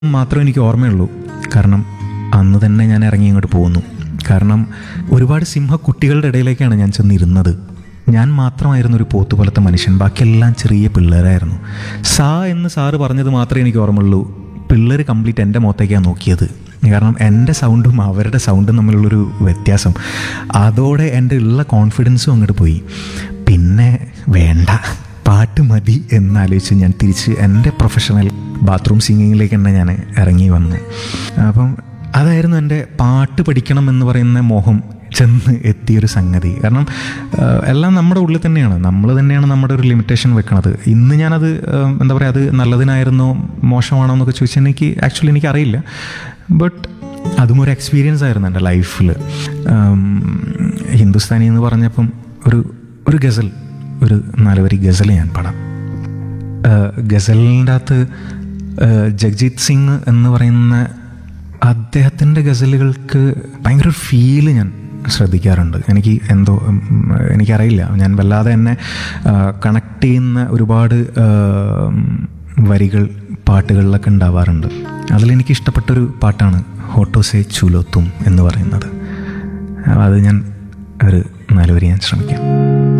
മാത്രമേ എനിക്ക് ഓർമ്മയുള്ളൂ കാരണം അന്ന് തന്നെ ഞാൻ ഇറങ്ങി ഇങ്ങോട്ട് പോകുന്നു കാരണം ഒരുപാട് സിംഹക്കുട്ടികളുടെ ഇടയിലേക്കാണ് ഞാൻ ചെന്നിരുന്നത് ഞാൻ മാത്രമായിരുന്നു ഒരു പോത്ത് പോലത്തെ മനുഷ്യൻ ബാക്കിയെല്ലാം ചെറിയ പിള്ളേരായിരുന്നു സാ എന്ന് സാറ് പറഞ്ഞത് മാത്രമേ എനിക്ക് ഓർമ്മയുള്ളൂ പിള്ളേർ കംപ്ലീറ്റ് എൻ്റെ മുഖത്തേക്കാണ് നോക്കിയത് കാരണം എൻ്റെ സൗണ്ടും അവരുടെ സൗണ്ടും തമ്മിലുള്ളൊരു വ്യത്യാസം അതോടെ എൻ്റെ ഉള്ള കോൺഫിഡൻസും അങ്ങോട്ട് പോയി പിന്നെ വേണ്ട പാട്ട് മതി എന്നാലോചിച്ച് ഞാൻ തിരിച്ച് എൻ്റെ പ്രൊഫഷണൽ ബാത്റൂം സിംഗിങ്ങിലേക്ക് തന്നെ ഞാൻ ഇറങ്ങി വന്നു അപ്പം അതായിരുന്നു എൻ്റെ പാട്ട് പഠിക്കണം എന്ന് പറയുന്ന മോഹം ചെന്ന് എത്തിയൊരു സംഗതി കാരണം ആ, എല്ലാം നമ്മുടെ ഉള്ളിൽ തന്നെയാണ് നമ്മൾ തന്നെയാണ് നമ്മുടെ ഒരു ലിമിറ്റേഷൻ വെക്കണത് ഇന്ന് ഞാനത് ആ, എന്താ പറയുക അത് നല്ലതിനായിരുന്നോ മോശമാണോ എന്നൊക്കെ ചോദിച്ചാൽ എനിക്ക് ആക്ച്വലി എനിക്കറിയില്ല ബട്ട് അതും ഒരു എക്സ്പീരിയൻസ് ആയിരുന്നു എൻ്റെ ലൈഫിൽ ഹിന്ദുസ്ഥാനി എന്ന് പറഞ്ഞപ്പം ഒരു ഒരു ഗസൽ ഒരു നാലുവരി ഗസൽ ഞാൻ പാടാം ഗസലിൻ്റെ അകത്ത് ആഹ് ജഗ്ജീത് സിംഗ് എന്ന് പറയുന്ന അദ്ദേഹത്തിൻ്റെ ഗസലുകൾക്ക് ഭയങ്കര ഒരു ഫീല് ഞാൻ ശ്രദ്ധിക്കാറുണ്ട് എനിക്ക് എന്തോ ഉം, എനിക്കറിയില്ല ഞാൻ വല്ലാതെ എന്നെ കണക്ട് ചെയ്യുന്ന ഒരുപാട് ആഹ്, വരികൾ പാട്ടുകളിലൊക്കെ ഉണ്ടാവാറുണ്ട് അതിലെനിക്ക് ഇഷ്ടപ്പെട്ടൊരു പാട്ടാണ് ഹോട്ടോസെ ചുലോത്തും എന്ന് പറയുന്നത് അത് ഞാൻ ഒരു നാലുവരി ഞാൻ ശ്രമിക്കാം